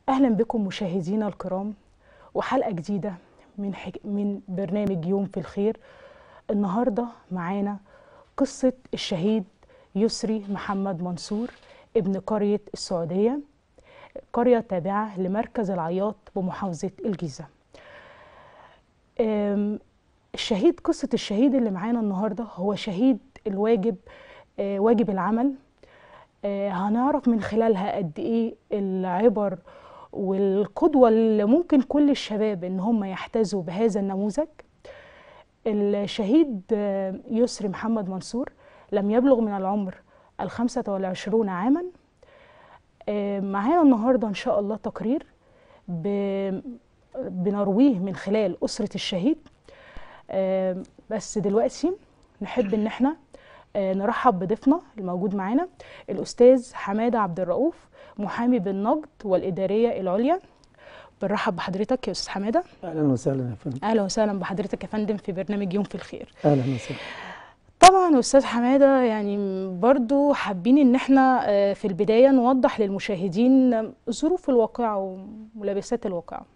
أهلا بكم مشاهدينا الكرام وحلقة جديدة من حك... من برنامج يوم في الخير النهاردة معانا قصة الشهيد يسري محمد منصور ابن قرية السعودية قرية تابعة لمركز العياط بمحافظة الجيزة أم، الشهيد قصة الشهيد اللي معانا النهاردة هو شهيد الواجب آه، واجب العمل آه، هنعرف من خلالها قد ايه العبر والقدوة اللي ممكن كل الشباب ان هم يحتذوا بهذا النموذج الشهيد آه، يسري محمد منصور لم يبلغ من العمر الخمسة والعشرون عاما آه، معانا النهاردة إن شاء الله تقرير ب- بنرويه من خلال أسرة الشهيد آه، بس دلوقتي نحب إن احنا آه، نرحب بضيفنا الموجود معانا الأستاذ حمادة عبد الرؤوف محامي بالنقد والإدارية العليا بنرحب بحضرتك يا أستاذ حمادة اهلا وسهلا يا فندم أهلا وسهلا بحضرتك يا فندم في برنامج يوم في الخير اهلا وسهلا طبعا يا استاذ حماده يعني برضو حابين ان احنا آه، في البدايه نوضح للمشاهدين ظروف الواقعه وملابسات الواقعه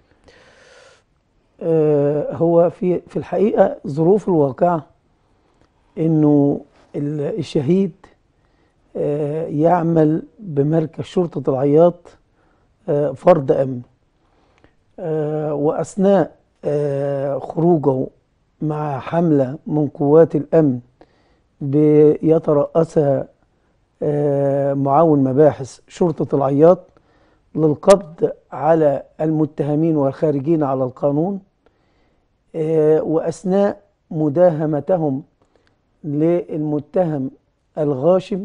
آه هو في في الحقيقه ظروف الواقعه انه ال- الشهيد آه يعمل بمركز شرطه العياط آه فرد امن آه واثناء آه خروجه مع حمله من قوات الامن بيترأسها آه، معاون مباحث شرطة العياط للقبض على المتهمين والخارجين على القانون آه، وأثناء مداهمتهم للمتهم الغاشم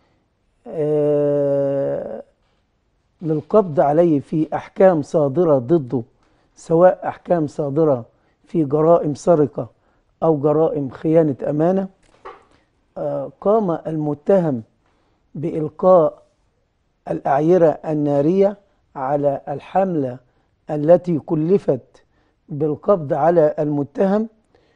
آه، للقبض عليه في أحكام صادرة ضده سواء أحكام صادرة في جرائم سرقة أو جرائم خيانة أمانة آه، قام المتهم بإلقاء الأعيرة النارية على الحملة التي كلفت بالقبض على المتهم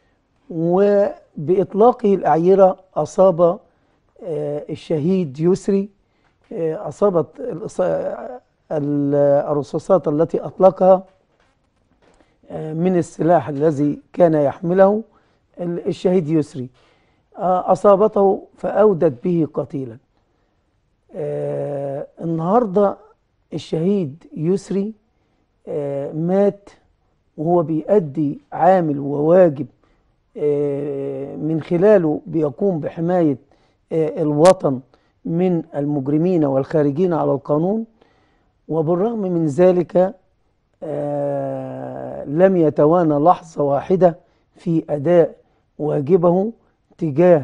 وبإطلاقه الأعيرة أصاب آه، الشهيد يسري آه، أصابت الإص- ال- الرصاصات التي أطلقها آه، من السلاح الذي كان يحمله ال- الشهيد يسري آه، أصابته فأودت به قتيلا آه، النهاردة الشهيد يسري آه، مات وهو بيأدي عامل وواجب آه، من خلاله بيقوم بحماية آه، الوطن من المجرمين والخارجين على القانون وبالرغم من ذلك آه، لم يتوانى لحظة واحدة في أداء واجبه تجاه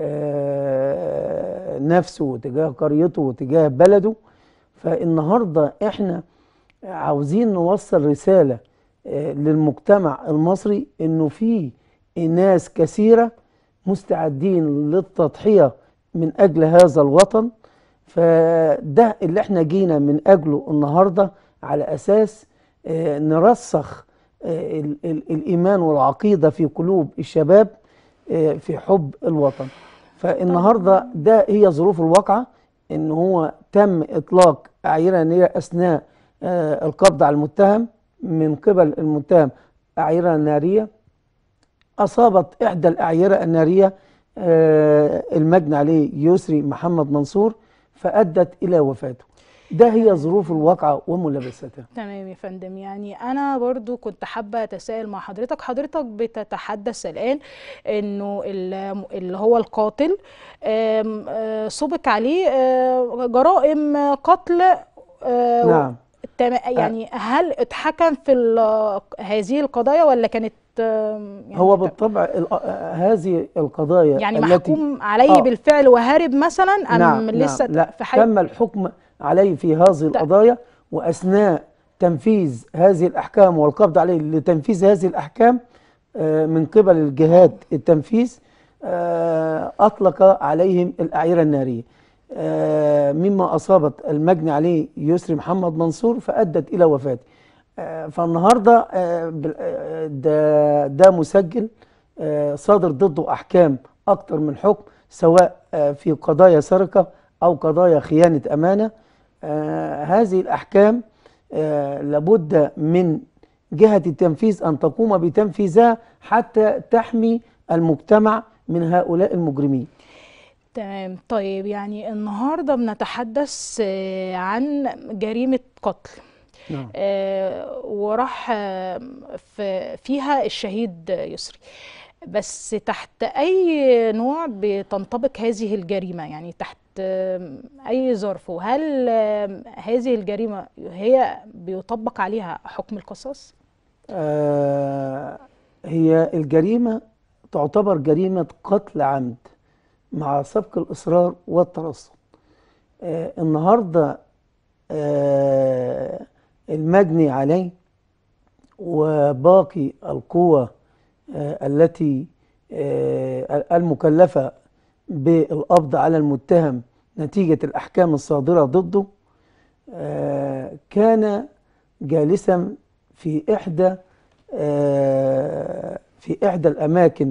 آه، نفسه وتجاه قريته وتجاه بلده فالنهارده احنا عاوزين نوصل رسالة آه، للمجتمع المصري انه في ناس كثيرة مستعدين للتضحية من اجل هذا الوطن فده اللي احنا جينا من اجله النهارده على اساس آه، نرسخ آه، ال- ال- الايمان والعقيده في قلوب الشباب آه، في حب الوطن فالنهارده ده هي ظروف الواقعه ان هو تم اطلاق اعيره ناريه اثناء آه، القبض على المتهم من قبل المتهم اعيره ناريه أصابت إحدى الأعيرة النارية آه، المجني عليه يسري محمد منصور فأدت إلى وفاته ده هي ظروف الواقعة وملابستها تمام يا فندم يعني انا برضو كنت حابه اتساءل مع حضرتك حضرتك بتتحدث الان انه ال- اللي هو القاتل آم، آه، سبق عليه آه، جرائم قتل آه، نعم تم- يعني هل اتحكم في ال- هذه القضايا ولا كانت آم، يعني هو بالطبع ال- آه، هذه القضايا يعني التي محكوم عليه آه. بالفعل وهرب مثلا ام نعم لسه نعم لا في حي تم الحكم عليه في هذه القضايا وأثناء تنفيذ هذه الأحكام والقبض عليه لتنفيذ هذه الأحكام آه، من قبل الجهات التنفيذ آه، أطلق عليهم الأعيرة النارية آه، مما أصابت المجني عليه يسري محمد منصور فأدت إلى وفاته آه، فالنهارده آه، بال- آه، ده ده مسجل آه، صادر ضده احكام اكتر من حكم سواء آه، في قضايا سرقه او قضايا خيانه امانه آه، هذه الاحكام آه، لابد من جهة التنفيذ أن تقوم بتنفيذها حتى تحمي المجتمع من هؤلاء المجرمين تمام طيب يعني النهارده بنتحدث آه، عن جريمة قتل نعم. آه، وراح آه، في- فيها الشهيد يسري بس تحت أي نوع بتنطبق هذه الجريمة يعني تحت آه، أي ظرف وهل آه، هذه الجريمة هي بيطبق عليها حكم القصاص؟ آه، هي الجريمة تعتبر جريمة قتل عمد مع سبق الإصرار والترصد آه، النهاردة آه، المجني عليه وباقي القوى آه، التي آه، المكلفة بالقبض على المتهم نتيجة الأحكام الصادرة ضده آه، كان جالسا في إحدى آه، في إحدى الأماكن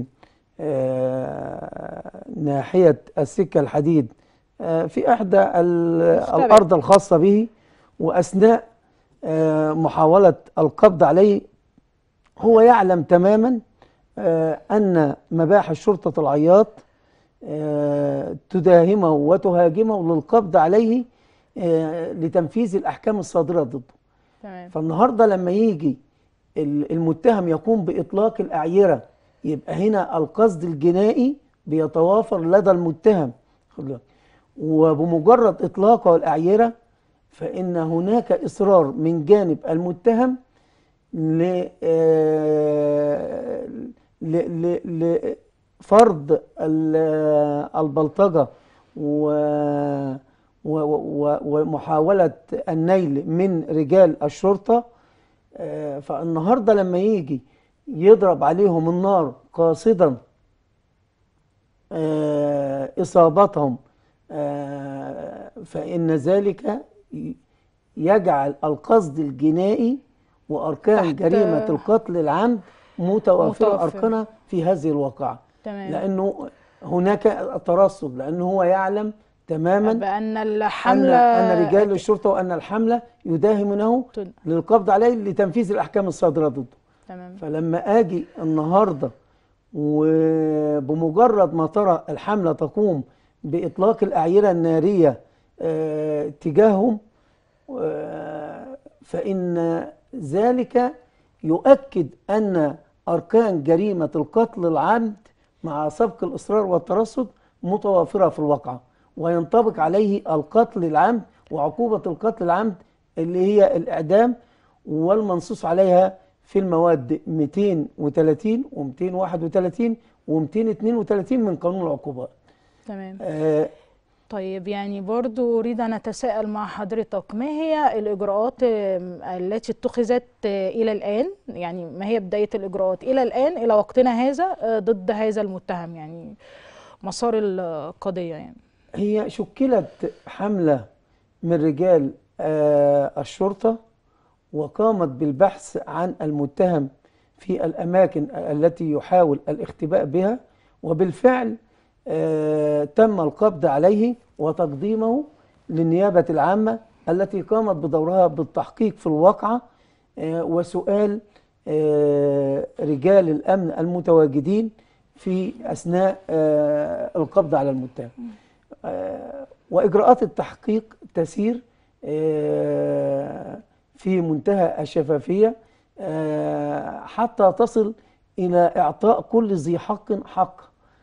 آه، ناحية السكة الحديد آه، في إحدى ال- مختبئ. الأرض الخاصة به وأثناء آه، محاولة القبض عليه هو يعلم تماما آه، أن مباحث شرطة العياط آه، تداهمه وتهاجمه للقبض عليه آه، لتنفيذ الأحكام الصادرة ضده تمام فالنهارده لما يجي ال- المتهم يقوم بإطلاق الأعيرة يبقى هنا القصد الجنائي بيتوافر لدى المتهم خد بالك. وبمجرد إطلاقه الأعيرة فإن هناك إصرار من جانب المتهم ل آه، ل- ل- لفرض ال- البلطجة و و- و- ومحاولة النيل من رجال الشرطة آه، فالنهاردة لما يجي يضرب عليهم النار قاصدا آه، إصابتهم آه، فإن ذلك ي- يجعل القصد الجنائي وأركان تحت- جريمة القتل العمد متوافرة متوفر. أركانها في هذه الواقعة تمام لأنه هناك ترصد لأنه هو يعلم تماما بأن أن الحملة أن رجال الشرطة وأن الحملة يداهمونه تد- للقبض عليه لتنفيذ الأحكام الصادرة ضده تمام فلما أجي النهاردة وبمجرد ما ترى الحملة تقوم بإطلاق الأعيرة النارية آه، تجاههم آه، فإن ذلك يؤكد أن أركان جريمة القتل العمد مع سبق الإصرار والترصد متوافرة في الواقعة وينطبق عليه القتل العمد وعقوبة القتل العمد اللي هي الإعدام والمنصوص عليها في المواد 230 و231 و232 من قانون العقوبات تمام آه، طيب يعني برضو أريد أن أتساءل مع حضرتك ما هي الإجراءات آم، التي اتخذت آه، إلى الآن يعني ما هي بداية الإجراءات إلى الآن إلى وقتنا هذا آه، ضد هذا المتهم يعني مسار القضية يعني هي شكلت حملة من رجال آه، الشرطة وقامت بالبحث عن المتهم في الأماكن التي يحاول الاختباء بها وبالفعل آه، تم القبض عليه وتقديمه للنيابة العامة التي قامت بدورها بالتحقيق في الواقعة آه، وسؤال آه، رجال الأمن المتواجدين في أثناء آه، القبض على المتهم آه، وإجراءات التحقيق تسير آه، في منتهى الشفافية آه، حتى تصل إلى إعطاء كل ذي حق حقه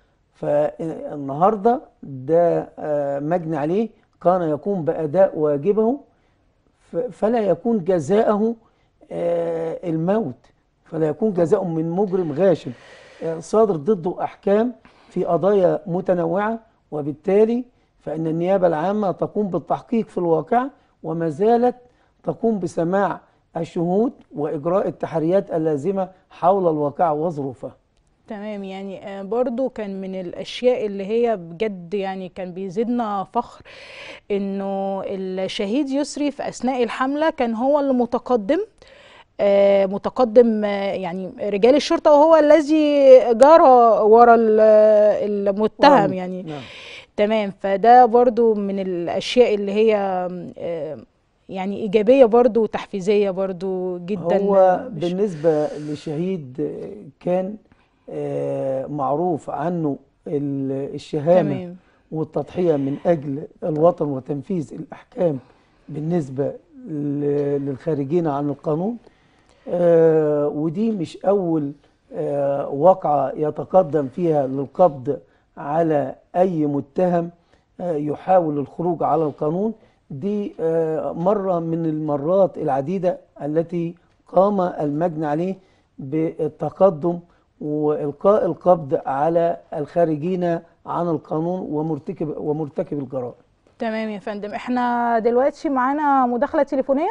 فالنهاردة ده آه، مجني عليه كان يقوم بأداء واجبه ف- فلا يكون جزاءه آه، الموت فلا يكون جزاء من مجرم غاشم آه، صادر ضده أحكام في قضايا متنوعة وبالتالي فإن النيابة العامة تقوم بالتحقيق في الواقع وما زالت تقوم بسماع الشهود وإجراء التحريات اللازمة حول الواقع وظروفها تمام يعني آه، برضو كان من الأشياء اللي هي بجد يعني كان بيزيدنا فخر إنه الشهيد يسري في أثناء الحملة كان هو اللي متقدم آه، متقدم آه، يعني رجال الشرطة وهو الذي جرى ورا ال- المتهم يعني نعم. تمام فده برضو من الأشياء اللي هي آه، يعني ايجابيه برضو وتحفيزيه برضو جدا هو مش- بالنسبة لشهيد آه، كان آه، معروف عنه ال- الشهامة تمام والتضحية من أجل الوطن وتنفيذ الأحكام بالنسبة ل- للخارجين عن القانون آه، ودي مش أول آه، واقعة يتقدم فيها للقبض على أي متهم آه، يحاول الخروج على القانون دي آه، مرة من المرات العديدة التي قام المجني عليه بالتقدم وإلقاء القبض على الخارجين عن القانون ومرتكب ومرتكب الجرائم تمام يا فندم احنا دلوقتي معانا مداخله تليفونيه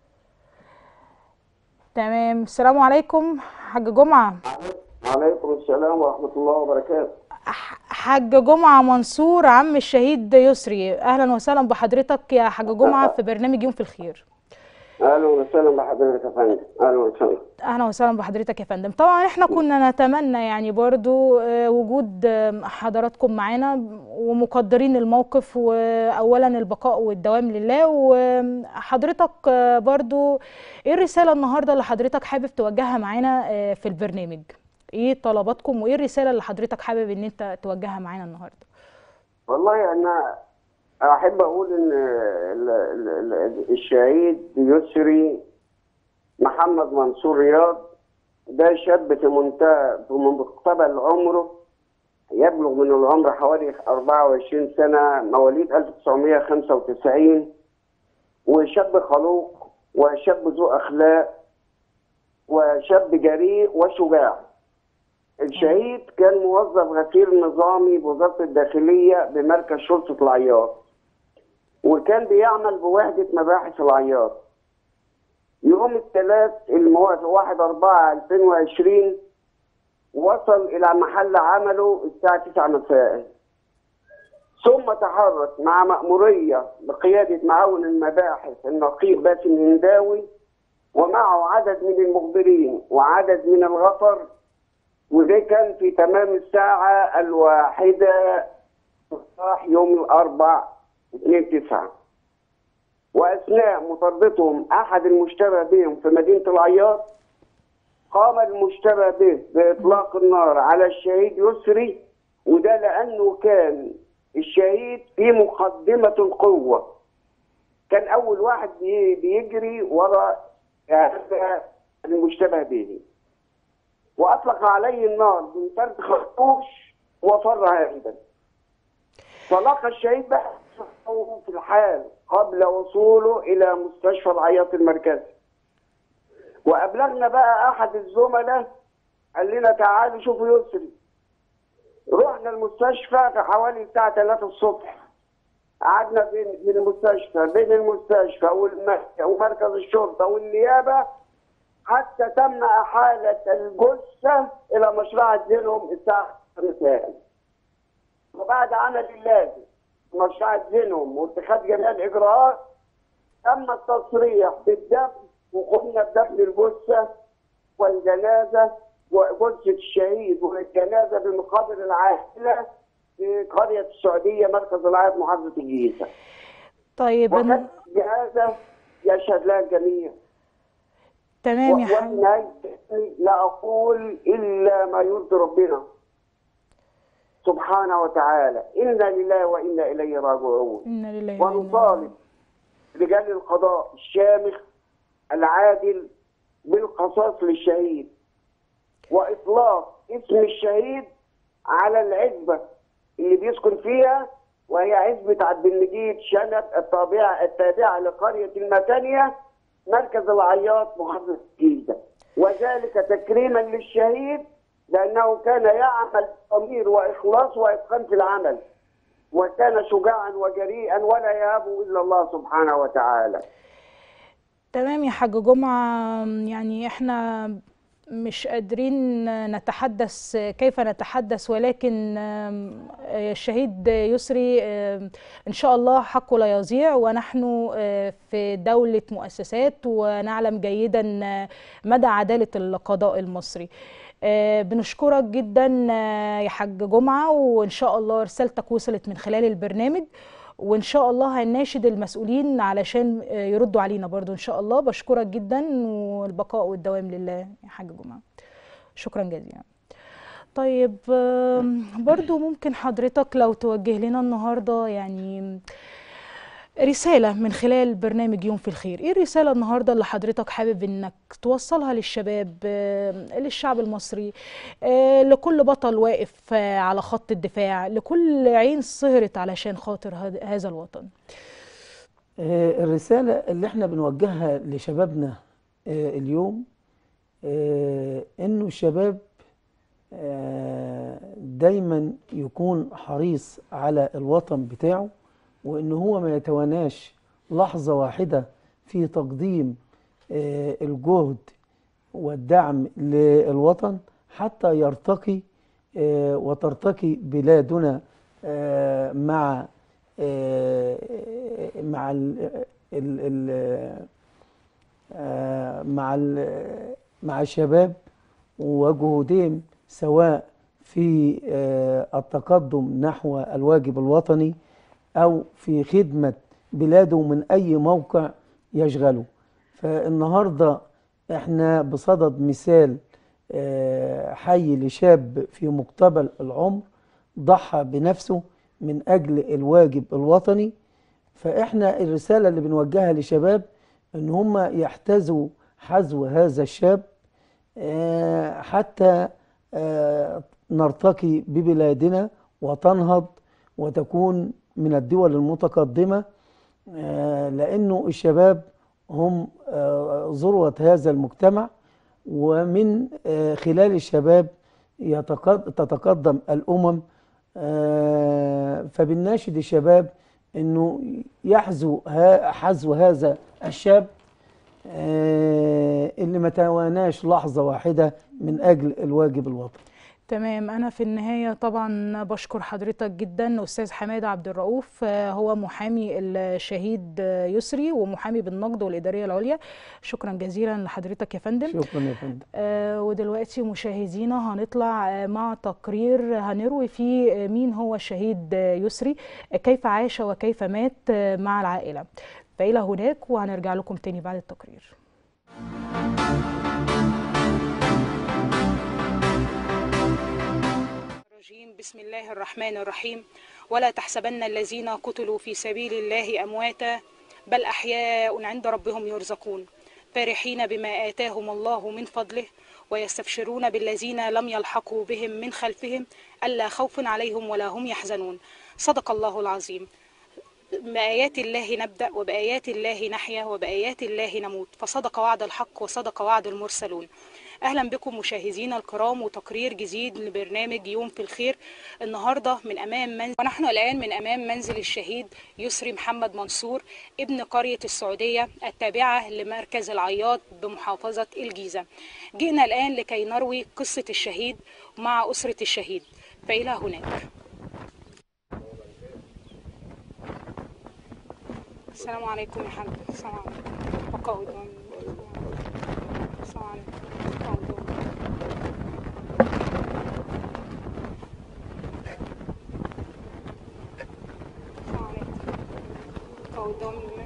تمام السلام عليكم حاج جمعه عليكم السلام ورحمة الله وبركاته ح- حاج جمعه منصور عم الشهيد يسري اهلا وسهلا بحضرتك يا حاج جمعه في برنامج يوم في الخير أهلا وسهلا بحضرتك يا فندم أهلا وسهلا اهلا وسهلا بحضرتك يا فندم طبعا احنا كنا نتمنى يعني برضو آه، وجود آه، حضراتكم معانا ومقدرين الموقف واولا البقاء والدوام لله وحضرتك آه، برضو ايه الرسالة النهاردة اللي حضرتك حابب توجهها معانا آه، في البرنامج ايه طلباتكم وايه الرسالة اللي حضرتك حابب ان انت توجهها معانا النهاردة والله أنا أحب أقول إن ال- ال- ال- الشهيد يسري محمد منصور رياض ده شاب في منتهى في مقتبل عمره يبلغ من العمر حوالي 24 سنة مواليد 1995 وشاب خلوق وشاب ذو أخلاق وشاب جريء وشجاع الشهيد كان موظف غسيل نظامي بوزارة الداخلية بمركز شرطة العياط وكان بيعمل بوحدة مباحث العياط يوم الثلاث الموافق 1 4 2020 وصل إلى محل عمله الساعة 9 مساء ثم تحرك مع مأمورية بقيادة معاون المباحث النقيب باسم هنداوي ومعه عدد من المخبرين وعدد من الغفر وده كان في تمام الساعة الواحدة صباح يوم الأربع 2 9 وأثناء مطاردتهم أحد المشتبه بهم في مدينة العياط قام المشتبه به بإطلاق النار على الشهيد يسري وده لأنه كان الشهيد في مقدمة القوة كان أول واحد بي- بيجري وراء هذا المشتبه به واطلق عليه النار من فرد خرطوش وفر هاربا فلقى الشهيد بقى في الحال قبل وصوله الى مستشفى العياط المركزي وابلغنا بقى احد الزملاء قال لنا تعالوا شوفوا يسري رحنا المستشفى في حوالي الساعه 3 الصبح قعدنا بين في المستشفى بين المستشفى والم- ومركز الشرطه والنيابه حتى تم إحالة الجثة إلى مشرعة زينهم الساعة 5 مساء. وبعد عمل اللازم في مشرعة زينهم واتخاذ جميع الإجراءات تم التصريح بالدفن وقمنا بدفن الجثة والجنازة وجثة الشهيد والجنازة بمقابر العائلة في قرية السعودية مركز العائد محافظة الجيزة. طيب وكانت جنازة يشهد لها الجميع. تمام يا وفي حاج نهاية لا أقول إلا ما يرضي ربنا سبحانه وتعالى إنا لله وإنا إليه راجعون إنا لله وإنا ونطالب رجال القضاء الشامخ العادل بالقصاص للشهيد وإطلاق اسم الشهيد على العزبة اللي بيسكن فيها وهي عزبة عبد المجيد شنب التابعة التابعة لقرية المثانية مركز العياط محافظة الجيزة وذلك تكريما للشهيد لأنه كان يعمل بضمير وإخلاص وإتقان في العمل وكان شجاعا وجريئا ولا يهابه إلا الله سبحانه وتعالى تمام يا حاج جمعة يعني احنا مش قادرين نتحدث كيف نتحدث ولكن آم، آه، الشهيد يسري آم، ان شاء الله حقه لا يضيع ونحن آه، في دولة مؤسسات ونعلم جيدا آه، مدى عدالة القضاء المصري آه، بنشكرك جدا آه، يا حاج جمعة وان شاء الله رسالتك وصلت من خلال البرنامج وان شاء الله هنناشد المسؤولين علشان آه، يردوا علينا برضو ان شاء الله بشكرك جدا والبقاء والدوام لله يا حاج جمعه شكرا جزيلا طيب آم، برضو ممكن حضرتك لو توجه لنا النهارده يعني رسالة من خلال برنامج يوم في الخير ايه الرسالة النهاردة اللي حضرتك حابب انك توصلها للشباب آه، للشعب المصري آه، لكل بطل واقف آه، على خط الدفاع لكل عين سهرت علشان خاطر هذا- هذا الوطن آه، الرسالة اللي احنا بنوجهها لشبابنا آه، اليوم آه، انه الشباب آه، دايما يكون حريص على الوطن بتاعه وان هو ما يتواناش لحظة واحدة في تقديم آه، الجهد والدعم للوطن حتى يرتقي آه، وترتقي بلادنا آه، مع آه، مع ال ال ال آه، مع ال مع الشباب وجهودهم سواء في آه، التقدم نحو الواجب الوطني أو في خدمة بلاده من أي موقع يشغله فالنهاردة احنا بصدد مثال آه، حي لشاب في مقتبل العمر ضحى بنفسه من أجل الواجب الوطني فإحنا الرسالة اللي بنوجهها لشباب إن هم يحتذوا حذو هذا الشاب آه، حتى آه، نرتقي ببلادنا وتنهض وتكون من الدول المتقدمة آه، لأنه الشباب هم آه، ذروة هذا المجتمع ومن آه، خلال الشباب يتقد- تتقدم الأمم آه، فبنناشد الشباب انه يحذو ها- حذو هذا الشاب آه، اللي ما تواناش لحظة واحدة من أجل الواجب الوطني تمام أنا في النهاية طبعا بشكر حضرتك جدا أستاذ حماد عبد الرؤوف آه، هو محامي الشهيد آه، يسري ومحامي بالنقد والإدارية العليا شكرا جزيلا لحضرتك يا فندم شكرا يا فندم آه، ودلوقتي مشاهدينا هنطلع آه، مع تقرير هنروي فيه آه، مين هو الشهيد آه، يسري آه، كيف عاش وكيف مات آه، مع العائلة فإلى هناك وهنرجع لكم تاني بعد التقرير الرجيم بسم الله الرحمن الرحيم ولا تحسبن الذين قتلوا في سبيل الله أمواتا بل أحياء عند ربهم يرزقون فرحين بما آتاهم الله من فضله ويستبشرون بالذين لم يلحقوا بهم من خلفهم ألا خوف عليهم ولا هم يحزنون صدق الله العظيم بآيات الله نبدأ وبآيات الله نحيا وبآيات الله نموت فصدق وعد الحق وصدق وعد المرسلون أهلا بكم مشاهدينا الكرام وتقرير جديد لبرنامج يوم في الخير النهاردة من أمام منزل ونحن الآن من أمام منزل الشهيد يسري محمد منصور ابن قرية السعودية التابعة لمركز العياط بمحافظة الجيزة جئنا الآن لكي نروي قصة الشهيد مع أسرة الشهيد فإلى هناك السلام عليكم يا حاج السلام عليكم بقاء ودوام السلام عليكم بقاء ودوام السلام عليكم بقاء ودوام لله.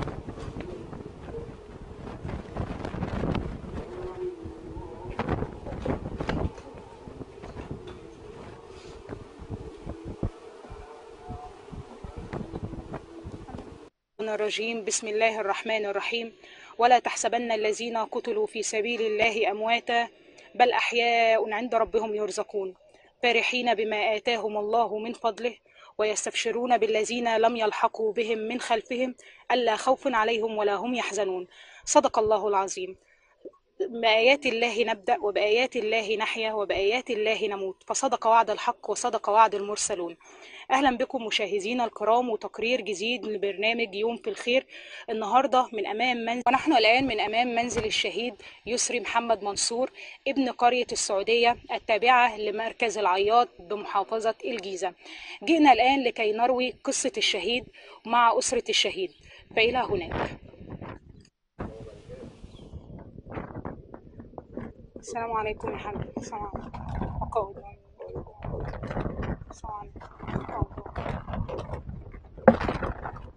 الشيطان الرجيم بسم الله الرحمن الرحيم ولا تحسبن الذين قتلوا في سبيل الله أمواتا بل أحياء عند ربهم يرزقون فرحين بما آتاهم الله من فضله ويستبشرون بالذين لم يلحقوا بهم من خلفهم ألا خوف عليهم ولا هم يحزنون صدق الله العظيم بآيات الله نبدأ وبآيات الله نحيا وبآيات الله نموت فصدق وعد الحق وصدق وعد المرسلون أهلا بكم مشاهدينا الكرام وتقرير جديد لبرنامج يوم في الخير النهاردة من أمام منزل ونحن الآن من أمام منزل الشهيد يسري محمد منصور ابن قرية السعودية التابعة لمركز العياط بمحافظة الجيزة جئنا الآن لكي نروي قصة الشهيد مع أسرة الشهيد فإلى هناك السلام عليكم يا حاج السلام عليكم بقاء ودوام. السلام عليكم بقاء ودوام.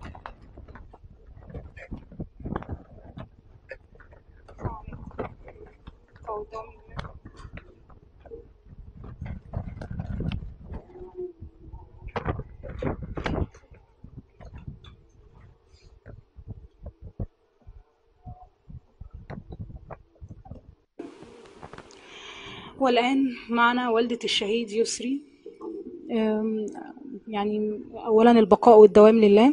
البقاء والدوام لله والآن معنا والدة الشهيد يسري أم، يعني أولا البقاء والدوام لله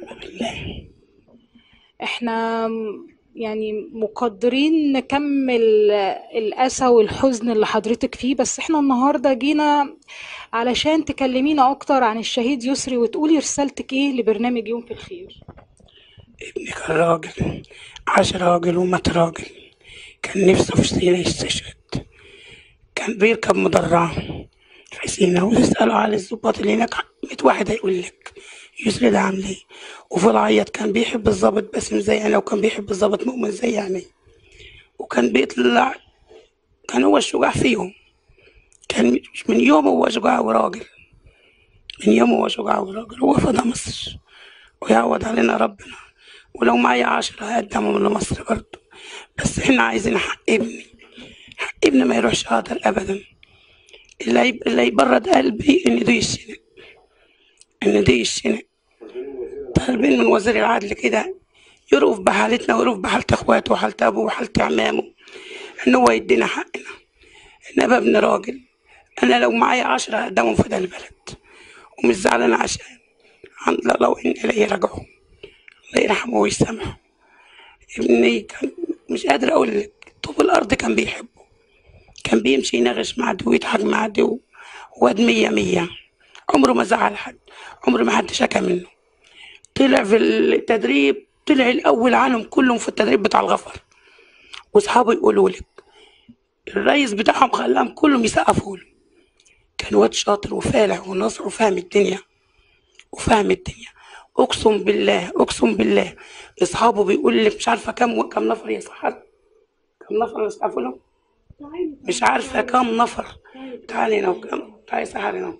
احنا يعني مقدرين نكمل الأسى والحزن اللي حضرتك فيه بس احنا النهاردة جينا علشان تكلمينا أكتر عن الشهيد يسري وتقولي رسالتك ايه لبرنامج يوم في الخير ابني كان راجل عاش راجل ومات راجل كان نفسه في سينا يستشهد كان بيركب مدرعة في سينا ويسألوا على الضباط اللي هناك مية واحد هيقول لك يسري ده عامل ايه وفي العيط كان بيحب الضابط باسم زي انا وكان بيحب الضابط مؤمن زي يعني وكان بيطلع كان هو الشجاع فيهم كان من يوم هو شجاع وراجل من يوم هو شجاع وراجل هو فدى مصر ويعوض علينا ربنا ولو معايا عشرة هقدمهم لمصر برضه بس احنا عايزين حق ابني حق ابني ما يروحش هدر ابدا اللي هيب- اللي يبرد قلبي ان دي الشنق ان دي الشنق طالبين من وزير العدل كده يرقف بحالتنا ويرقف بحالة اخواته وحالة ابوه وحالة عمامه ان هو يدينا حقنا انا ابن راجل انا لو معايا عشرة هقدمهم في ده البلد ومش زعلان عشان الحمد لله لو ان اليه راجعون الله يرحمه ويسامحه ابني كان مش قادر اقول لك طوب الارض كان بيحبه كان بيمشي يناغش مع عدو ويضحك مع عدو واد مية مية عمره ما زعل حد عمره ما حد شكى منه طلع في التدريب طلع الاول عنهم كلهم في التدريب بتاع الغفر واصحابه يقولوا لك الرئيس بتاعهم خلاهم كلهم يسقفوا له كان واد شاطر وفالح وناصح وفاهم الدنيا وفاهم الدنيا اقسم بالله اقسم بالله اصحابه بيقول لي مش عارفه كم كم نفر يا سحر كم نفر يسقفوا له مش عارفه كم نفر تعالي هنا وكم تعالي سحر هنا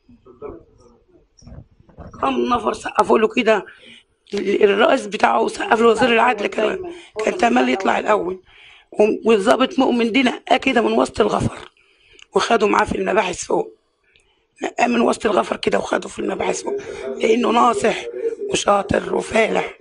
كم نفر سقفوا له كده ال- الرئيس بتاعه سقف له وزير العدل كان كان تمال يطلع الاول و- والظابط مؤمن دي نقاه كده من وسط الغفر وخدوا معاه في المباحث فوق نقاه من وسط الغفر كده وخده في المباحث فوق لانه ناصح وشاطر وفالح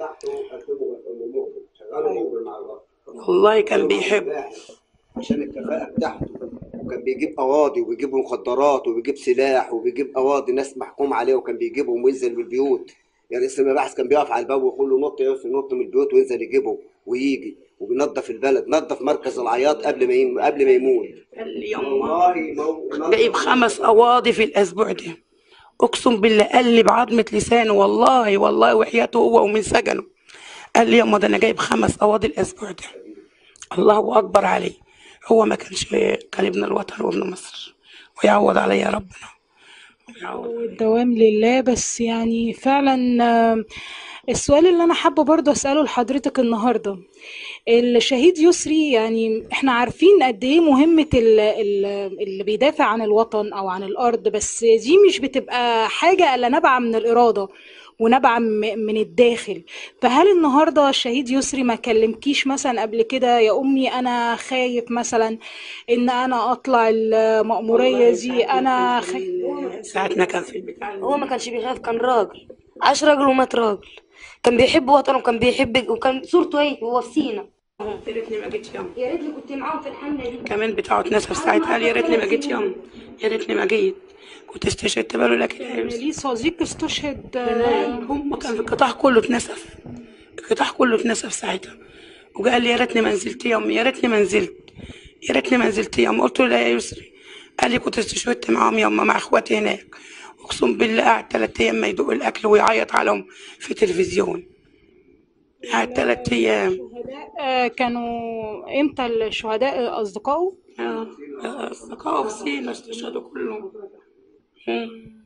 والله كان بيحب عشان الكفاءة بتاعته وكان بيجيب قواضي وبيجيب مخدرات وبيجيب سلاح وبيجيب قواضي ناس محكوم عليه وكان بيجيبهم وينزل من البيوت يعني رئيس المباحث كان بيقف على الباب ويقول له نط يقف ينط من البيوت وينزل يجيبه ويجي وبينظف البلد نظف مركز العياط قبل ما يم... قبل ما يموت قال لي يما والله مو... جايب خمس قواضي في الاسبوع ده اقسم بالله قال لي بعظمه لسانه والله والله وحياته هو ومن سجنه قال لي يما ده انا جايب خمس قواضي الاسبوع ده الله اكبر عليه هو ما كانش كان ابن الوطن وابن مصر ويعوض عليا ربنا ويعوض والدوام لله بس يعني فعلا آم، السؤال اللي انا حابه برضه اساله لحضرتك النهارده الشهيد يسري يعني احنا عارفين قد ايه مهمه ال- ال- اللي بيدافع عن الوطن او عن الارض بس دي مش بتبقى حاجه الا نابعه من الاراده ونابعه م- من الداخل فهل النهارده الشهيد يسري ما كلمكيش مثلا قبل كده يا امي انا خايف مثلا ان انا اطلع المأموريه دي انا خايف ساعة ما كان في البتاع هو ما كانش بيخاف كان راجل عاش راجل ومات راجل كان بيحب وطنه وكان بيحب وكان صورته ايه هو في سينا يا ريتني ما جيت يوم يا ريتني كنت معاهم في الحمله دي كمان بتاعه اتنسف ساعتها قال يا ريتني ما جيت يوم يا ريتني ما جيت كنت استشهدت باله لكن كان ليه صديق استشهد هم كان في القطاع كله اتنسف القطاع كله اتنسف ساعتها وقال لي يا ريتني ما نزلت يوم يا ريتني ما نزلت يا ريتني ما نزلت يوم قلت له لا يا يسري قال لي كنت استشهدت معاهم يوم مع اخواتي هناك اقسم بالله قعد ثلاث ايام ما يدوق الاكل ويعيط عليهم في التلفزيون قعد ثلاث ايام الشهداء آه، كانوا امتى الشهداء اصدقائه آه، آه، اصدقائه في سينا استشهدوا كلهم مم.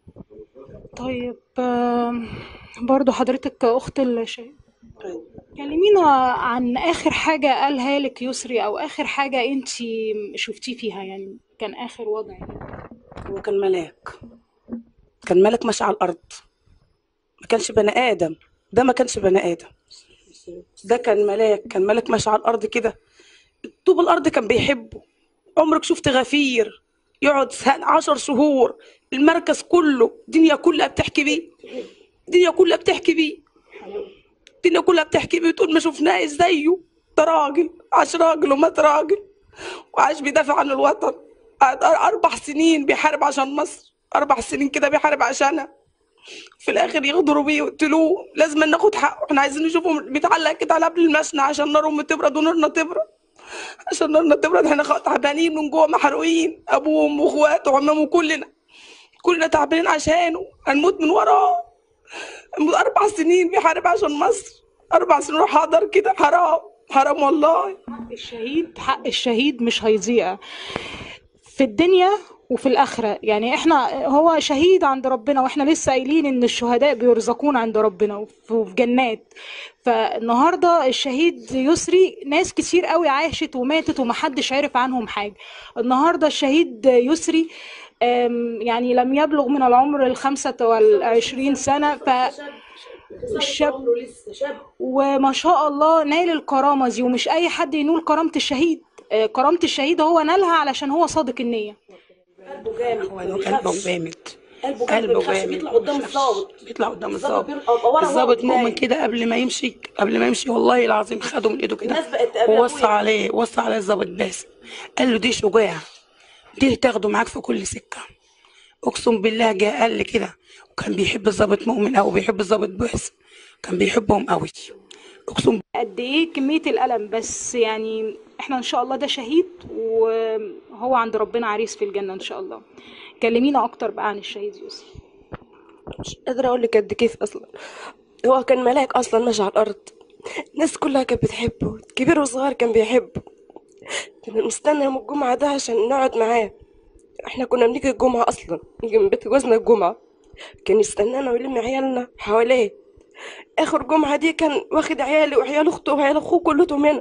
طيب آم، برضو حضرتك اخت الشهيد كلمينا عن اخر حاجة قالها لك يسري او اخر حاجة انتي شفتيه فيها يعني كان اخر وضع هو كان ملاك كان ملك ماشي على الأرض ما كانش بني آدم ده ما كانش بني آدم ده كان ملاك كان ملك ماشي على الأرض كده طوب الارض كان بيحبه عمرك شفت غفير يقعد سنة عشر شهور المركز كله الدنيا كلها بتحكي بيه الدنيا كلها بتحكي بيه الدنيا كلها بتحكي بيه وتقول ما شفناه زيه ده راجل عاش راجل ومات راجل وعاش بيدافع عن الوطن قعد أربع سنين بيحارب عشان مصر أربع سنين كده بيحارب عشانها في الآخر يغدروا بيه ويقتلوه لازم ناخد حقه احنا عايزين نشوفه بيتعلق كده على قبل المشنى عشان نارهم تبرد ونورنا تبرد عشان نارنا تبرد احنا خ- تعبانين من جوه محروقين أبوهم وإخواته وعمامه كلنا كلنا تعبانين عشانه هنموت من وراه هنموت أربع سنين بيحارب عشان مصر أربع سنين حاضر كده حرام حرام والله الشهيد حق الشهيد مش هيضيع في الدنيا وفي الآخرة يعني احنا هو شهيد عند ربنا واحنا لسه قايلين ان الشهداء بيرزقون عند ربنا وفي وفي جنات فالنهاردة الشهيد يسري ناس كتير قوي عاشت وماتت ومحدش عرف عنهم حاجة النهاردة الشهيد يسري أم، يعني لم يبلغ من العمر الخمسة والعشرين سنة ف الشاب وما شاء الله نال الكرامة دي ومش أي حد ينول كرامة الشهيد آه، كرامة الشهيد هو نالها علشان هو صادق النية قلبه جامد هو لو قلبه جامد قلبه جامد قلبه بيخافش جامد بيطلع قدام الضابط بيطلع قدام الضابط الضابط بيبقى ورا الضابط وهو مؤمن نايم. كده قبل ما يمشي قبل ما يمشي والله العظيم خده من ايده كده الناس بقت تقابل ووصى أبويا. عليه وصى عليه الضابط باسم قال له دي شجاع دي تاخده معاك في كل سكه اقسم بالله جه قال لي كده وكان بيحب الضابط مؤمن قوي بيحب الضابط باسم كان بيحبهم قوي اقسم قد ايه كمية الألم بس يعني احنا ان شاء الله ده شهيد وهو عند ربنا عريس في الجنة ان شاء الله كلمينا اكتر بقى عن الشهيد يوسف مش قادرة أقول لك قد كيف أصلا هو كان ملاك أصلا ماشي على الأرض الناس كلها كانت بتحبه كبير وصغير كان بيحبه كنا نستنى يوم الجمعة ده عشان نقعد معاه احنا كنا بنيجي الجمعة أصلا نيجي من بيت جوزنا الجمعة كان يستنانا ويلم عيالنا حواليه آخر جمعة دي كان واخد عيالي وعيال أخته وعيال أخوه كلهم هنا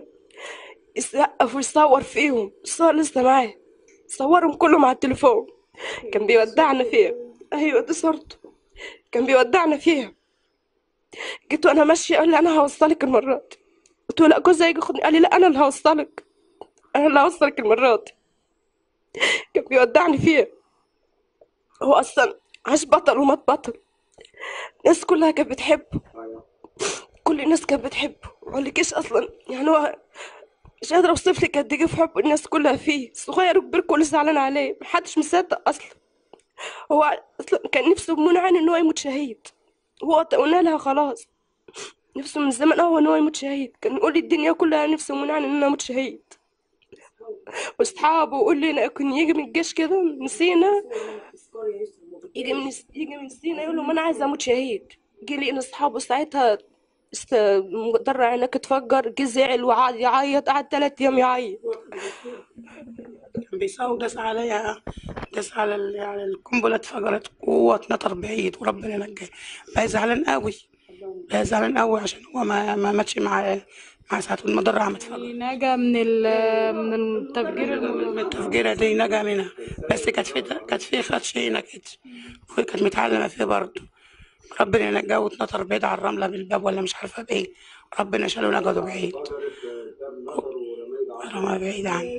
يسقف ويصور فيهم الصور لسه معاه صورهم كلهم على التليفون كان بيودعنا فيها أيوة دي صورته كان بيودعنا فيها جيت وانا ماشيه قال لي انا هوصلك المره دي قلت له لا جوزي هيجي ياخدني قال لي لا انا اللي هوصلك انا اللي هوصلك المره دي كان بيودعني فيها هو اصلا عاش بطل ومات بطل الناس كلها كانت بتحبه كل الناس كانت بتحبه مقولكيش اصلا يعني هو مش قادره اوصف لك قد ايه في حب الناس كلها فيه صغير وكبير كل زعلان عليه محدش مصدق اصلا هو اصلا كان نفسه بمنى عن ان هو يموت شهيد هو قلنا لها خلاص نفسه من زمان قوي ان هو يموت شهيد كان يقول لي الدنيا كلها نفسه منع ان انا اموت شهيد واصحابه يقول لي كان يجي من الجيش كده من سينا يجي من يجي من سينا يقول له ما انا عايز اموت شهيد جه لي ان اصحابه ساعتها است... مدرع هناك اتفجر جه زعل وقعد يعيط قعد ثلاث ايام يعيط كان بيساوي داس عليها داس على ال- على القنبله اتفجرت وهو اتنطر بعيد وربنا نجاه بقى زعلان قوي بقى زعلان قوي عشان هو ما ما ماتش مع مع ساعة المدرعة ما اتفجرت نجا من ال- من التفجير الم- من التفجيرة دي نجا منها بس كانت في كانت في خدش هنا كده وكانت متعلمة فيه برضه ربنا نجاه واتنطر بعيد على الرملة بالباب ولا مش عارفة بايه ربنا شاله نجده بعيد رمى بعيد عنه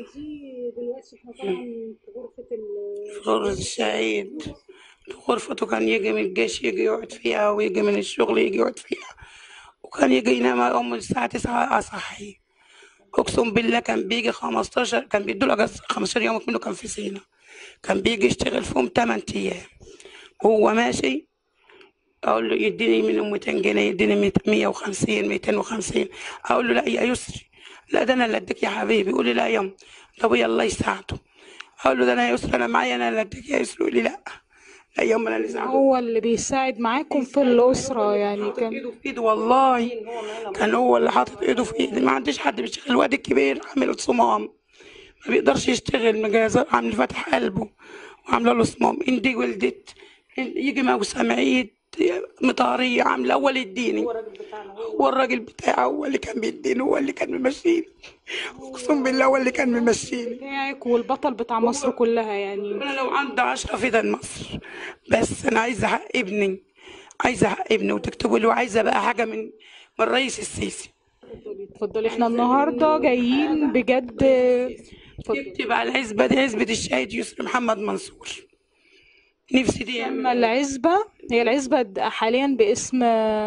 في غرفة الشهيد غرفته كان يجي من الجيش يجي يقعد فيها ويجي من الشغل يجي يقعد فيها وكان يجي ينام أم الساعة تسعة أصحي أقسم بالله كان بيجي 15 كان بيدوا له أجازة 15 يوم منه كان في سينا كان بيجي يشتغل فيهم 8 أيام وهو ماشي أقول له يديني منهم 200 جنيه يديني 150 250 أقول له لا يا يسري لا ده أنا اللي أديك يا حبيبي يقول لي لا يا أم ده أبويا الله يساعده أقول له ده أنا يا يسري أنا معايا أنا اللي أديك يا يسري يقول لي لا لا يا أم أنا اللي ساعده هو اللي بيساعد معاكم في الأسرة يعني حاطط كان ايده في ايده والله كان هو اللي حاطط ايده في ايدي ما عنديش حد بيشتغل الواد الكبير عامل صمام ما بيقدرش يشتغل مجازر عامل فاتح قلبه وعامله له صمام اندي ولدت يجي موسم عيد مطارية عاملة هو اللي يديني هو الراجل بتاعه هو اللي كان بيديني هو اللي كان ممشيني اقسم بالله هو اللي كان ممشيني بتاعك والبطل بتاع مصر كلها يعني انا لو عندي عشرة فدان مصر بس انا عايزه حق ابني عايزه حق ابني وتكتبوا له عايزه بقى حاجه من من الرئيس السيسي اتفضلي احنا النهارده جايين بجد اتفضلي يكتب على العزبة دي عزبة الشهيد يسري محمد منصور نفسي دي اما العزبه هي العزبه د- حاليا باسم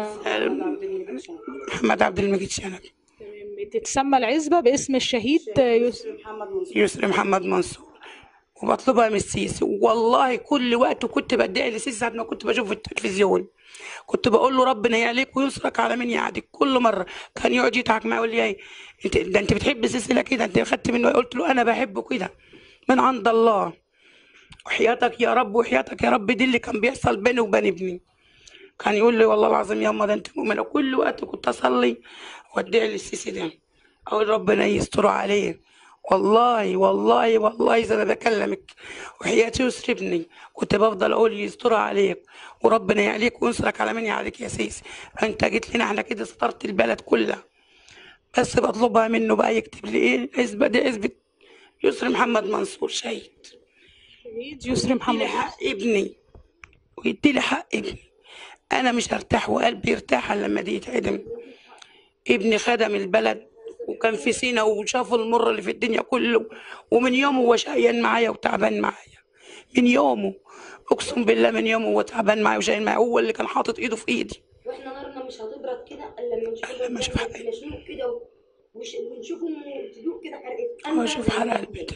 محمد عبد المجيد شنبي تتسمى العزبه باسم الشهيد يوسف يسري محمد منصور وبطلبها من السيسي والله كل وقت كنت بدعي للسيسي ساعة ما كنت بشوف في التلفزيون كنت بقول له ربنا يعليك وينصرك على من يعاديك كل مره كان يقعد يضحك معايا يقول لي ايه انت ده انت بتحب السلسله كده انت خدت منه إيه؟ قلت له انا بحبه كده من عند الله وحياتك يا رب وحياتك يا رب دي اللي كان بيحصل بيني وبين ابني كان يقول لي والله العظيم يا أما ده انت مؤمنه كل وقت كنت اصلي وادعي للسيسي ده اقول ربنا يستر عليه والله والله والله زي ما بكلمك وحياتي يسر ابني كنت بفضل اقول يستر عليك وربنا يعليك وينصرك على من يعليك يا سيسي انت جيت لنا احنا كده سترت البلد كلها بس بطلبها منه بقى يكتب لي ايه الحزبه دي حزبه يسر محمد منصور شهيد شهيد يسري يدي محمد لي حق ابني ويدي لي حق ابني انا مش هرتاح وقلبي يرتاح إلا لما دي يتعدم ابني خدم البلد وكان في سينا وشافوا المر اللي في الدنيا كله ومن يومه هو شقيان معايا وتعبان معايا من يومه اقسم بالله من يومه هو تعبان معايا وشقيان معايا هو اللي كان حاطط ايده في ايدي واحنا نارنا مش هتبرد كده الا لما نشوف لما أشوف حرقة. نشوف كده و- وش- ونشوفهم تدوق كده حرقت هو أشوف حرقة البيت.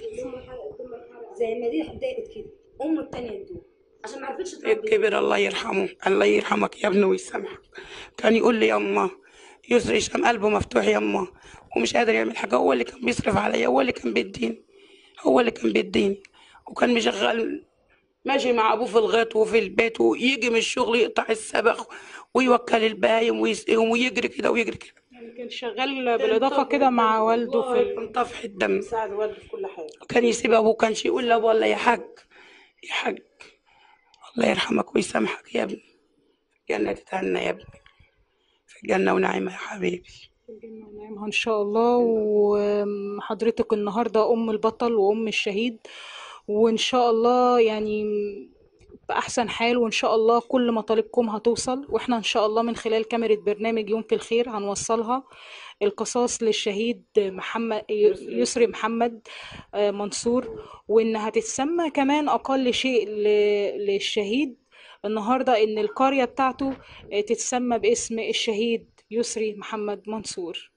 زي ما دي ضاقت كده ام التانية تدوق عشان ما عرفتش تربي الكبير الله يرحمه الله يرحمك يا ابني ويسامحك كان يقول لي يما يسري هشام قلبه مفتوح يما ومش قادر يعمل حاجه هو اللي كان بيصرف عليا هو اللي كان بيديني هو اللي كان بيديني وكان مشغل ماشي مع ابوه في الغيط وفي البيت ويجي من الشغل يقطع السبخ ويوكل البهايم ويسقيهم ويجري كده ويجري كده يعني كان شغال بالاضافه كده مع والده في ال- كان طفح الدم ساعد والده في كل حاجه كان يسيب ابوه كانش يقول لابوه والله يا حاج يا حاج الله يرحمك ويسامحك يا ابني جنة تتهنى يا ابني في الجنة ونعيمة يا حبيبي الجنة ونعيمها إن شاء الله وحضرتك النهاردة أم البطل وأم الشهيد وإن شاء الله يعني بأحسن حال وإن شاء الله كل مطالبكم هتوصل وإحنا إن شاء الله من خلال كاميرا برنامج يوم في الخير هنوصلها القصاص للشهيد محمد يسري محمد آه، منصور وإن هتتسمى كمان أقل شيء ل- للشهيد النهاردة إن القرية بتاعته آه، تتسمى باسم الشهيد يسري محمد منصور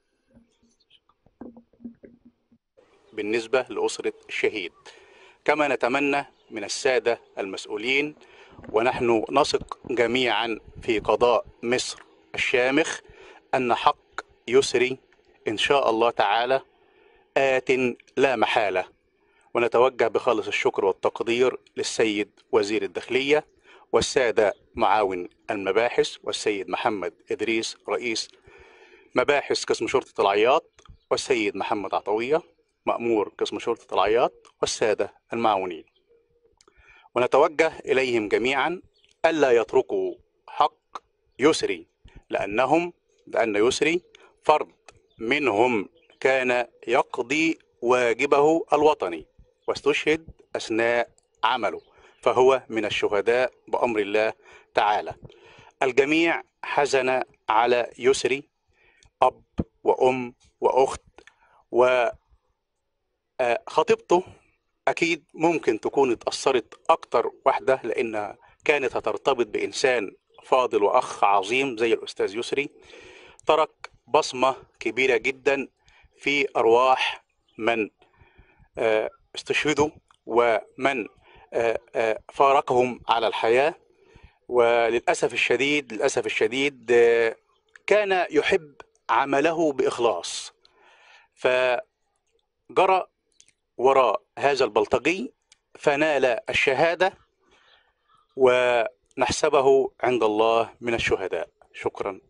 بالنسبة لأسرة الشهيد كما نتمنى من السادة المسؤولين ونحن نثق جميعا في قضاء مصر الشامخ أن حق يسري إن شاء الله تعالى آت لا محالة ونتوجه بخالص الشكر والتقدير للسيد وزير الداخلية والسادة معاون المباحث والسيد محمد إدريس رئيس مباحث قسم شرطة العياط والسيد محمد عطوية مأمور قسم شرطة العياط والسادة المعاونين ونتوجه إليهم جميعا ألا يتركوا حق يسري لأنهم لأن يسري فرد منهم كان يقضي واجبه الوطني واستشهد أثناء عمله فهو من الشهداء بأمر الله تعالى الجميع حزن على يسري أب وأم وأخت و آه، خطيبته أكيد ممكن تكون اتأثرت أكتر واحدة لأنها كانت هترتبط بإنسان فاضل وأخ عظيم زي الأستاذ يسري ترك بصمة كبيرة جدا في أرواح من آه، استشهدوا ومن آه، آه، فارقهم على الحياة وللأسف الشديد للأسف الشديد آه، كان يحب عمله بإخلاص فجرى وراء هذا البلطجي فنال الشهادة ونحسبه عند الله من الشهداء شكرا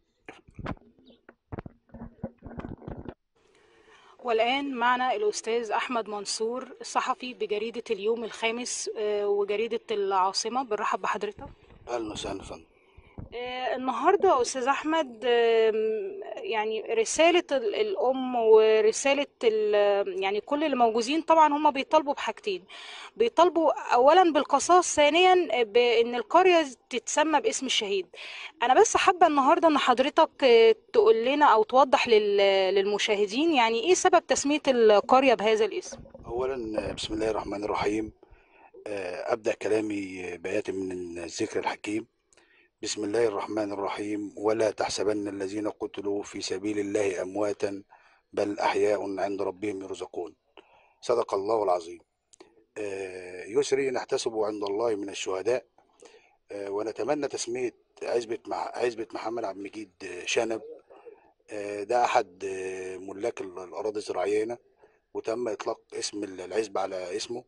والآن معنا الأستاذ أحمد منصور صحفي بجريدة اليوم الخامس آه، وجريدة العاصمة بنرحب بحضرتك اهلا وسهلا فندم آه، النهارده يا استاذ احمد آم، يعني رساله ال- الام ورساله ال- يعني كل اللي موجودين طبعا هم بيطالبوا بحاجتين بيطالبوا اولا بالقصاص ثانيا بان القريه تتسمى باسم الشهيد انا بس حابه النهارده ان حضرتك آه، تقول لنا او توضح لل- للمشاهدين يعني ايه سبب تسميه القريه بهذا الاسم اولا بسم الله الرحمن الرحيم آه، ابدا كلامي بآيات من الذكر الحكيم بسم الله الرحمن الرحيم ولا تحسبن الذين قتلوا في سبيل الله امواتا بل احياء عند ربهم يرزقون صدق الله العظيم آه، يسري نحتسب عند الله من الشهداء آه، ونتمنى تسميه عزبه مع عزبه محمد عبد المجيد آه، شنب آه، ده احد آه، ملاك ال- الاراضي الزراعيه هنا وتم اطلاق اسم العزبه على اسمه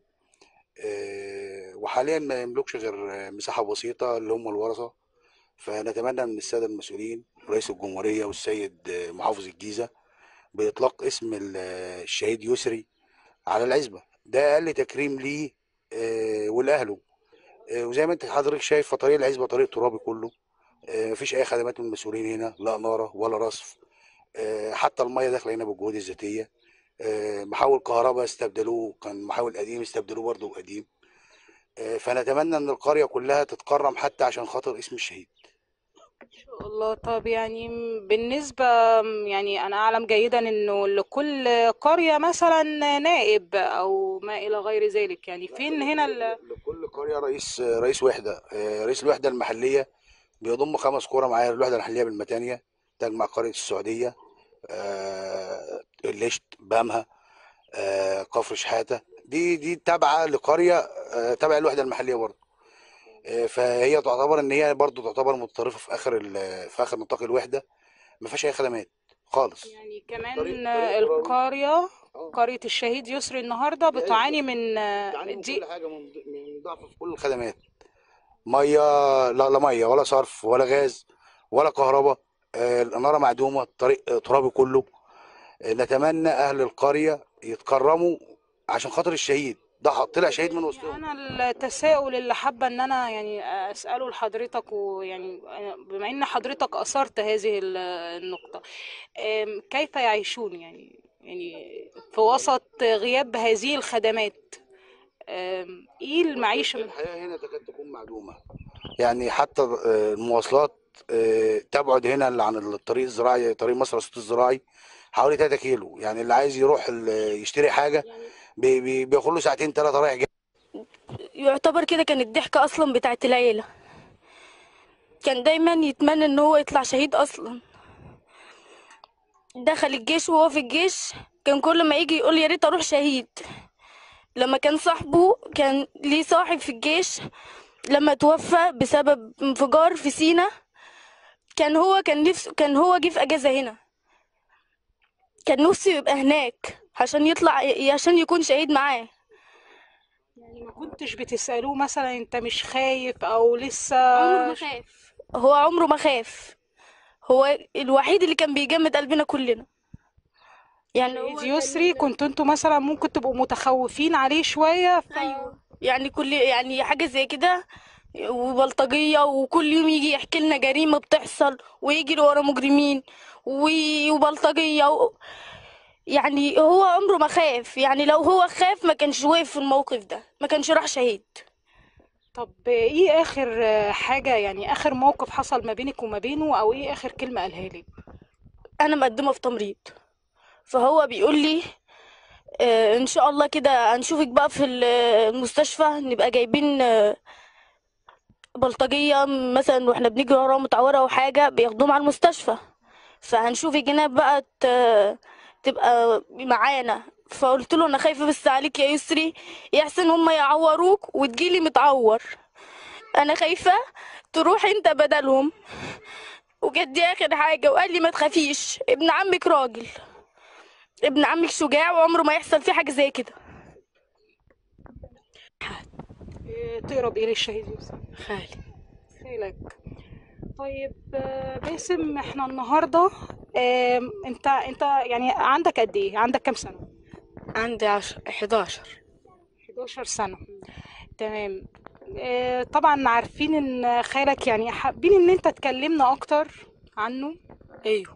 آه، وحاليا ما يملكش غير آه، مساحه بسيطه اللي هم الورثه فنتمنى من الساده المسؤولين رئيس الجمهوريه والسيد آه، محافظ الجيزه باطلاق اسم ال- آه، الشهيد يسري على العزبه ده اقل تكريم ليه آه، ولاهله آه، وزي ما انت حضرتك شايف فطريق العزبه طريق ترابي كله آه، مفيش اي خدمات من المسؤولين هنا لا ناره ولا رصف آه، حتى الميه داخله هنا بالجهود الذاتيه آه، محاول كهرباء استبدلوه كان محاول قديم استبدلوه برضه قديم آه، فنتمنى ان القريه كلها تتكرم حتى عشان خاطر اسم الشهيد شاء الله طب يعني م- بالنسبة م- يعني أنا أعلم جيدا إنه لكل قرية مثلا نائب أو ما إلى غير ذلك يعني فين هنا ال... لكل قريه رئيس رئيس وحده آه، رئيس الوحده المحليه بيضم خمس قرى معايا الوحده المحليه بالمتانيه تجمع قريه السعوديه آه، الليشت بامها آه، كفر شحاته دي دي تابعه لقريه آه، تابعه الوحده المحليه برضه آه، فهي تعتبر ان هي برضه تعتبر متطرفه في اخر ال- في اخر نطاق الوحده ما فيهاش اي خدمات خالص يعني كمان طريق- طريق ترابي. القرية آه. قرية الشهيد يسري النهاردة دي بتعاني من بتعاني من دي كل حاجه من من ضعف في كل الخدمات ميه لا لا ميه ولا صرف ولا غاز ولا كهرباء آه، الاناره معدومه الطريق آه، ترابي كله آه، نتمنى اهل القريه يتكرموا عشان خاطر الشهيد ده طلع شهيد من وسطهم أنا التساؤل اللي حابة إن أنا يعني أسأله لحضرتك ويعني بما إن حضرتك أثرت هذه ال- النقطة أم، كيف يعيشون يعني يعني في وسط غياب هذه الخدمات أم، إيه المعيشة من الحياه هنا تكاد تكون معدومه يعني حتى آه، المواصلات آه، تبعد هنا عن الطريق الزراعي طريق مصر الصوت الزراعي حوالي 3 كيلو يعني اللي عايز يروح ال- يشتري حاجه بي- بي- بياخد له ساعتين ثلاثه رايح جاي يعتبر كده كانت ضحكة أصلا بتاعت العيلة كان دايما يتمنى إن هو يطلع شهيد أصلا دخل الجيش وهو في الجيش كان كل ما يجي يقول يا ريت أروح شهيد لما كان صاحبه كان ليه صاحب في الجيش لما توفى بسبب انفجار في سينا كان هو كان نفسه كان هو جه في أجازة هنا كان نفسه يبقى هناك عشان يطلع عشان يكون شهيد معاه يعني ما كنتش بتسألوه مثلا أنت مش خايف أو لسه عمره ما خاف هو عمره ما خاف هو الوحيد اللي كان بيجمد قلبنا كلنا يعني هو شهيد يسري كنتوا انتوا مثلا ممكن تبقوا متخوفين عليه شوية ف... ايوه يعني كل يعني حاجه زي كده وبلطجيه وكل يوم يجي يحكي لنا جريمه بتحصل ويجري ورا مجرمين و- وبلطجيه و... يعني هو عمره ما خاف يعني لو هو خاف ما كانش واقف في الموقف ده ما كانش راح شهيد طب ايه اخر حاجة يعني اخر موقف حصل ما بينك وما بينه او ايه اخر كلمة قالها لك انا مقدمه في تمريض فهو بيقول لي آه، ان شاء الله كده هنشوفك بقى في المستشفى نبقى جايبين آه، بلطجيه مثلا واحنا بنجري وراه متعوره او حاجه بياخدوهم على المستشفى فهنشوفك هنا بقى ت- تبقى معانا فقلت له انا خايفه بس عليك يا يسري يحسن هما يعوروك وتجيلي متعور انا خايفه تروح انت بدلهم وجت دي اخر حاجه وقال لي ما تخافيش ابن عمك راجل ابن عمك شجاع وعمره ما يحصل فيه حاجه زي كده إيه تقرب ايه للشهيد يوسف خالي خيلك طيب آه، باسم احنا النهارده آم، انت انت يعني عندك قد ايه عندك كام سنة عندي عشر 11 11 سنة تمام آه، طبعا عارفين ان خالك يعني حابين ان انت تكلمنا اكتر عنه ايوه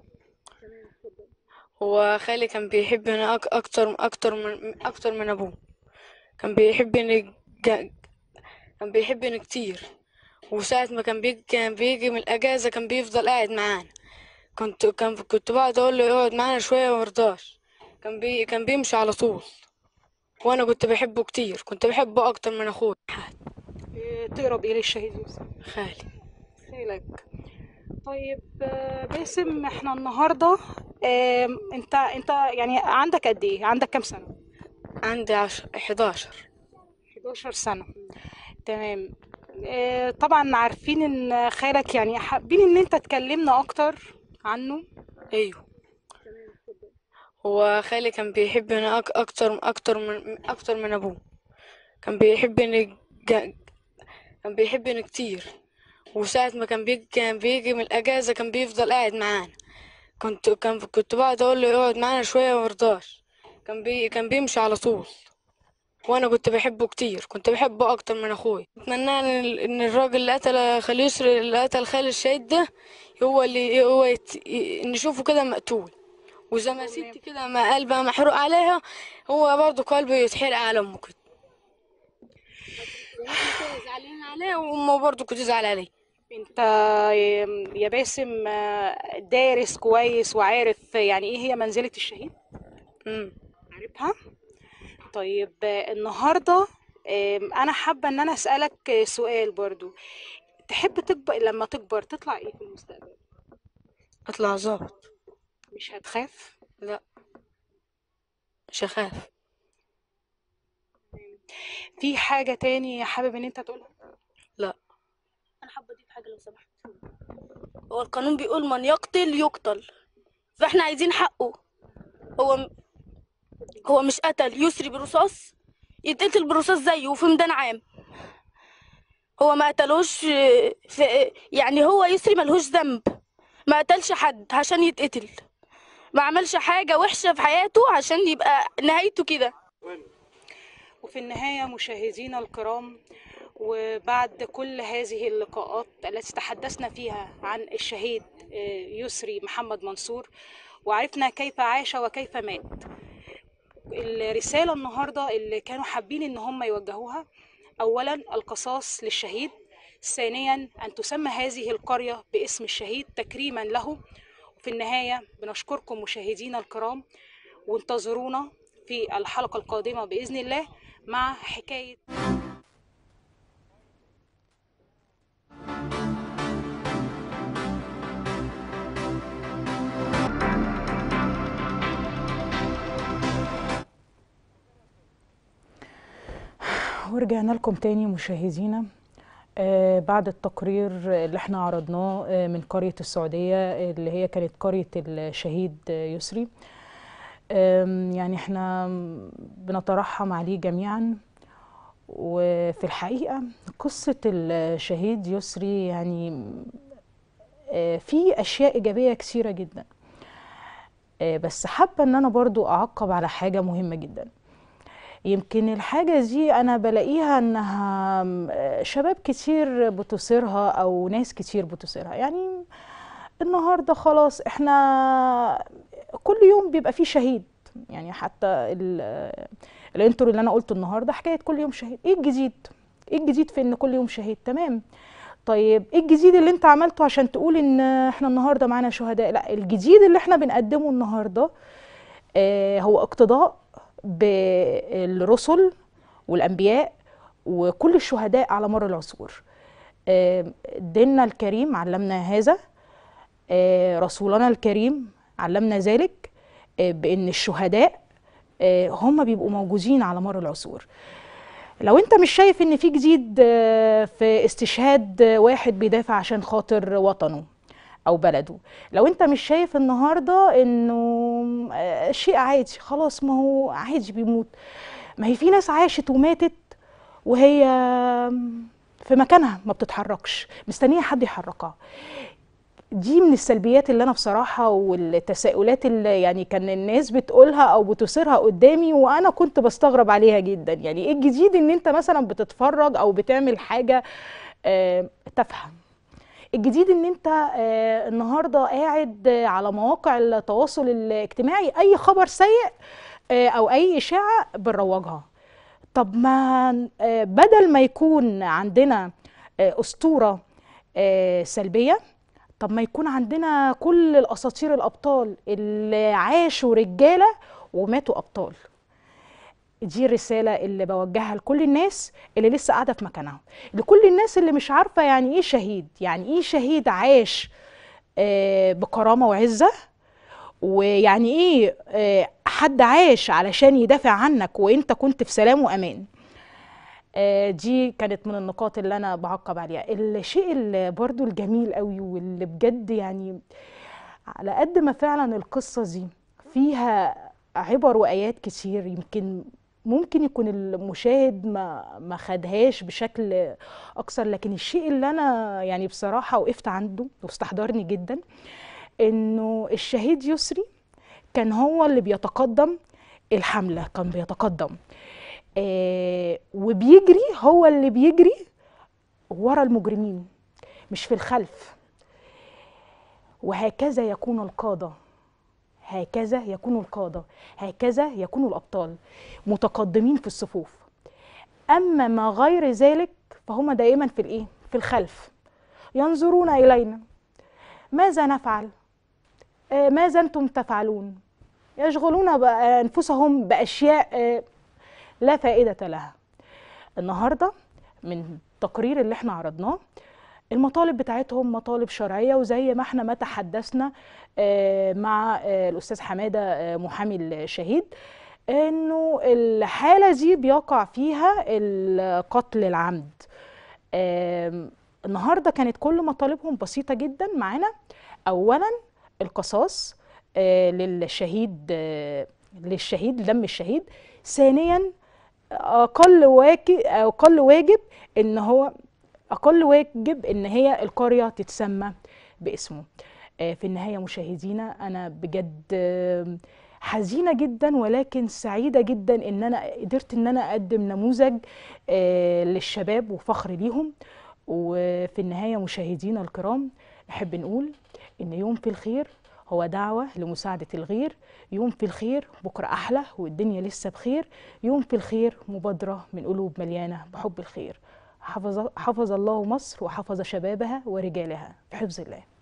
هو خالي كان بيحبني أك اكتر اكتر من اكتر من ابوه كان بيحبني ج... كان بيحبني كتير وساعة ما كان بيجي كان بيجي من الأجازة كان بيفضل قاعد معانا كنت كان كنت بقعد أقول له يقعد معانا شوية ومرضاش كان بي كان بيمشي على طول وأنا كنت بحبه كتير كنت بحبه أكتر من أخوي آه، تقرب ايه للشهيد يوسف خالي خالك طيب آه، باسم احنا النهارده آم، انت انت يعني عندك قد ايه عندك كام سنه عندي عشر 11 11 سنه تمام آه، طبعا عارفين ان خالك يعني حابين ان انت تكلمنا اكتر عنه أيوه هو خالي كان بيحبني أك أكتر أكتر من أكتر من أبوه كان بيحبني ج... كان بيحبني كتير وساعة ما كان بيجي كان بيجي من الأجازة كان بيفضل قاعد معانا كنت كان كنت بقعد أقول له يقعد معانا شوية ومرضاش كان بي كان بيمشي على طول وأنا كنت بحبه كتير كنت بحبه أكتر من أخوي أتمنى إن ال- إن الراجل اللي قتل خالي يسري اللي قتل خالي الشهيد ده هو اللي هو يت... ي- نشوفه كده مقتول وزي ما ستي كده ما قلبها محروق عليها هو برضه قلبه يتحرق على أمه كده كده زعلانين عليه وأمه برضه كنت زعل عليه انت يا- يا باسم آه، دارس كويس وعارف يعني ايه هي منزلة الشهيد امم عارفها طيب آه، النهارده آم، انا حابة ان انا اسألك آه، سؤال برضو تحب تكبر لما تكبر تطلع ايه في المستقبل أطلع ظابط مش هتخاف لا مش هخاف في حاجة تاني حابب ان انت تقولها لا انا حابه اضيف حاجه لو سمحت هو القانون بيقول من يقتل يقتل فاحنا عايزين حقه هو م- هو مش قتل يسري برصاص يتقتل برصاص زيه في ميدان عام هو ما قتلوش آه، في يعني هو يسري ملهوش ذنب ما قتلش حد عشان يتقتل ما عملش حاجة وحشة في حياته عشان يبقى نهايته كده وفي النهاية مشاهدينا الكرام وبعد كل هذه اللقاءات التي تحدثنا فيها عن الشهيد آه، يسري محمد منصور وعرفنا كيف عاش وكيف مات الرسالة النهاردة اللي كانوا حابين ان هم يوجهوها اولا القصاص للشهيد ثانيا ان تسمى هذه القرية باسم الشهيد تكريما له وفي النهاية بنشكركم مشاهدينا الكرام وانتظرونا في الحلقة القادمة بإذن الله مع حكاية ورجعنا لكم تاني مشاهدينا آه بعد التقرير اللي احنا عرضناه آه من قرية السعودية اللي هي كانت قرية الشهيد آه، يسري آم، يعني احنا بنترحم عليه جميعا وفي الحقيقة قصة الشهيد يسري يعني آه، في أشياء إيجابية كثيرة جدا آه، بس حابة إن أنا برضو أعقب على حاجة مهمة جدا يمكن الحاجة دي أنا بلاقيها إنها م- آه، شباب كتير بتصيرها أو ناس كتير بتصيرها يعني النهاردة خلاص إحنا كل يوم بيبقى فيه شهيد يعني حتى ال- الانترو اللي أنا قلته النهاردة حكاية كل يوم شهيد إيه الجديد؟ إيه الجديد في إن كل يوم شهيد؟ تمام طيب ايه الجديد اللي انت عملته عشان تقول ان احنا النهارده معانا شهداء لا الجديد اللي احنا بنقدمه النهارده آه هو اقتضاء بالرسل والانبياء وكل الشهداء على مر العصور آه ديننا الكريم علمنا هذا آه رسولنا الكريم علمنا ذلك آه بان الشهداء آه هم بيبقوا موجودين على مر العصور لو انت مش شايف ان في جديد آه، في استشهاد آه، واحد بيدافع عشان خاطر وطنه او بلده لو انت مش شايف النهارده انه آه، شيء عادي خلاص ما هو عادي بيموت ما هي في ناس عاشت وماتت وهي في مكانها ما بتتحركش مستنيه حد يحركها دي من السلبيات اللي انا بصراحه والتساؤلات اللي يعني كان الناس بتقولها او بتثيرها قدامي وانا كنت بستغرب عليها جدا يعني ايه الجديد ان انت مثلا بتتفرج او بتعمل حاجه آه، تافهه الجديد ان انت آه، النهارده قاعد آه، على مواقع التواصل الاجتماعي اي خبر سيء آه، او اي اشاعه بنروجها طب ما آه، بدل ما يكون عندنا آه، اسطوره آه، سلبيه طب ما يكون عندنا كل الاساطير الابطال اللي عاشوا رجاله وماتوا ابطال دي الرسالة اللي بوجهها لكل الناس اللي لسه قاعدة في مكانها لكل الناس اللي مش عارفة يعني ايه شهيد يعني ايه شهيد عاش آه، بكرامة وعزة ويعني ايه آه، حد عاش علشان يدافع عنك وانت كنت في سلام وامان آه، دي كانت من النقاط اللي انا بعقب عليها الشيء اللي برضو الجميل قوي واللي بجد يعني على قد ما فعلا القصة دي فيها عبر وآيات كتير يمكن ممكن يكون المشاهد ما ما خدهاش بشكل اكثر لكن الشيء اللي انا يعني بصراحه وقفت عنده واستحضرني جدا انه الشهيد يسري كان هو اللي بيتقدم الحمله كان بيتقدم آه وبيجري هو اللي بيجري ورا المجرمين مش في الخلف وهكذا يكون القاده هكذا يكون القادة هكذا يكون الأبطال متقدمين في الصفوف أما ما غير ذلك فهم دائما في الإيه؟ في الخلف ينظرون إلينا ماذا نفعل؟ آه ماذا أنتم تفعلون؟ يشغلون بأ- أنفسهم بأشياء آه لا فائدة لها النهاردة من التقرير اللي احنا عرضناه المطالب بتاعتهم مطالب شرعية وزي ما احنا ما تحدثنا آه، مع آه، الأستاذ حمادة آه، محامي الشهيد انه الحالة دي بيقع فيها القتل العمد آم، النهاردة كانت كل مطالبهم بسيطة جدا معانا أولا القصاص آه، للشهيد آه، للشهيد لدم الشهيد ثانيا اقل واجب اقل واجب ان هو اقل واجب ان هي القريه تتسمى باسمه آه، في النهايه مشاهدينا انا بجد آم، حزينه جدا ولكن سعيده جدا ان انا قدرت ان انا اقدم نموذج آه، للشباب وفخر ليهم وفي النهايه مشاهدينا الكرام نحب نقول ان يوم في الخير هو دعوة لمساعدة الغير يوم في الخير بكرة أحلى والدنيا لسه بخير يوم في الخير مبادرة من قلوب مليانة بحب الخير حفظ, حفظ الله مصر وحفظ شبابها ورجالها بحفظ الله